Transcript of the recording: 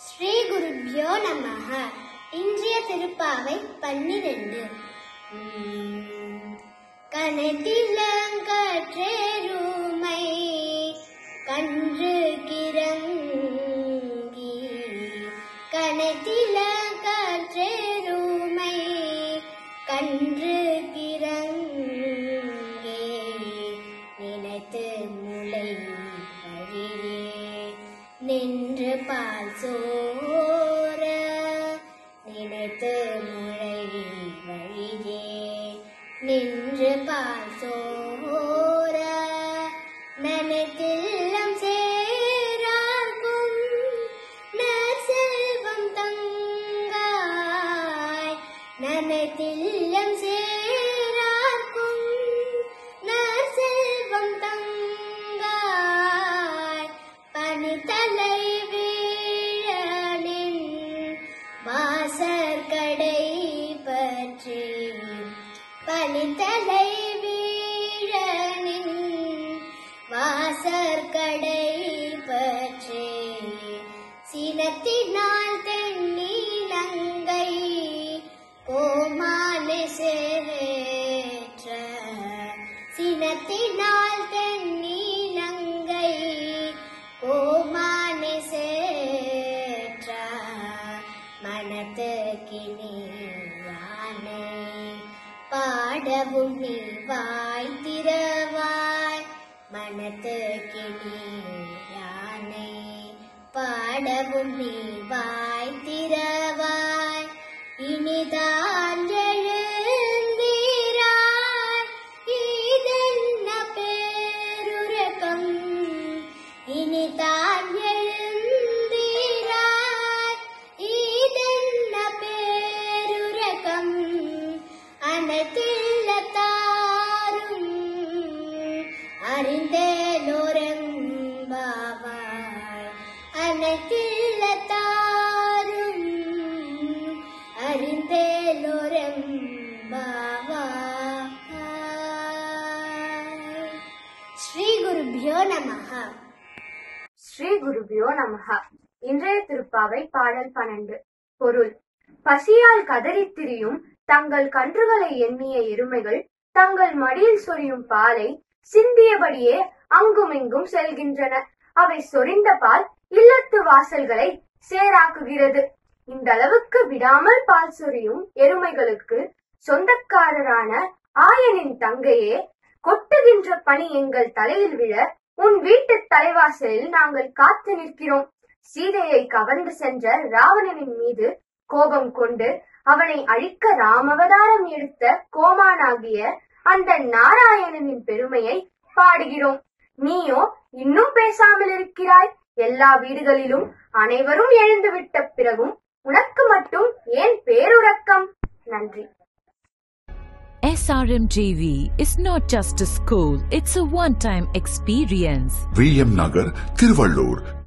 ஸ்ரீ குருப்யோ நமஹ இன்றைய திருப்பாவை பன்னிரண்டு கனதிலங்கற்றேருமை கன்று கிறங்கி கனதிலங்கற்றேருமை கன்று கிறங்கே நினைத்து முளை வழியே நின்று பால் சோர நினைத்து முளை வழியே நின்று பால் சோர நனத்தில்லம் சேரார்க்கும் நற்செல்வம் தங்காய் நனத்தில்லம் சேரார்க்கும் நற்செல்வம் தங்காய் பனித்தலை வீழனின் வாசற்கடை பற்றி பனித்தலை வீழனின் வாசற்கடை பற்றி சினத்தினால் தென்னீலங்கை கோமானை சேற்ற சினத்தினால் தென்னீலங்கை கோமானை சேற்ற மனத்துக்கினே யானை பாடவும் நீ வாய் திறவாய் மனத்துக்கினே யானை பாடவும் நீ வாய் திறவாய் இனிதான் எழுந்தீராய் இதென்ன பேருரகம் இனிதான் எழுந்தீராய் இதென்ன பேருரகம் அனைத்தில்ல தாரும் அறிந்தேலோரம்பாவாய் அனைத்தில்ல தாரும் அறிந்தேலோரம்பாவாய் ஸ்ரீ குருபியோ நமஹ ஸ்ரீ குருபியோ நமஹ இன்றைய திருப்பாவை பாடல் பன்னெண்டு பொருள் பசியால் கதறித் திரியும் தங்கள் கன்றுகளை எண்ணிய எருமைகள் தங்கள் மடியில் சொரியும் பாலை சிந்தியபடியே அங்குமிங்கும் செல்கின்றன அவை சொரிந்த பால் இல்லத்து வாசல்களை சேராக்குகிறது இந்த அளவுக்கு விடாமல் பால் சொரியும் எருமைகளுக்கு சொந்தக்காரரான ஆயனின் தங்கையே கொட்டுகின்ற பனி எங்கள் தலையில் விழ உன் வீட்டு தலைவாசலில் நாங்கள் காத்து நிற்கிறோம் சீதையை கவர்ந்து சென்ற ராவணனின் மீது கோபம் கொண்டு அவனை அழிக்க ராமவதாரம் எடுத்த கோமானாகிய அந்த நாராயணனின் பெருமையை பாடுகிறோம் நீயோ இன்னும் பேசாமல் இருக்கிறாய் எல்லா வீடுகளிலும் அனைவரும் எழுந்துவிட்ட பிறகும் உனக்கு மட்டும் ஏன் பேருறக்கம் நன்றி SRMJV is not just a school, it's a one time experience. V M Nagar Tiruvallur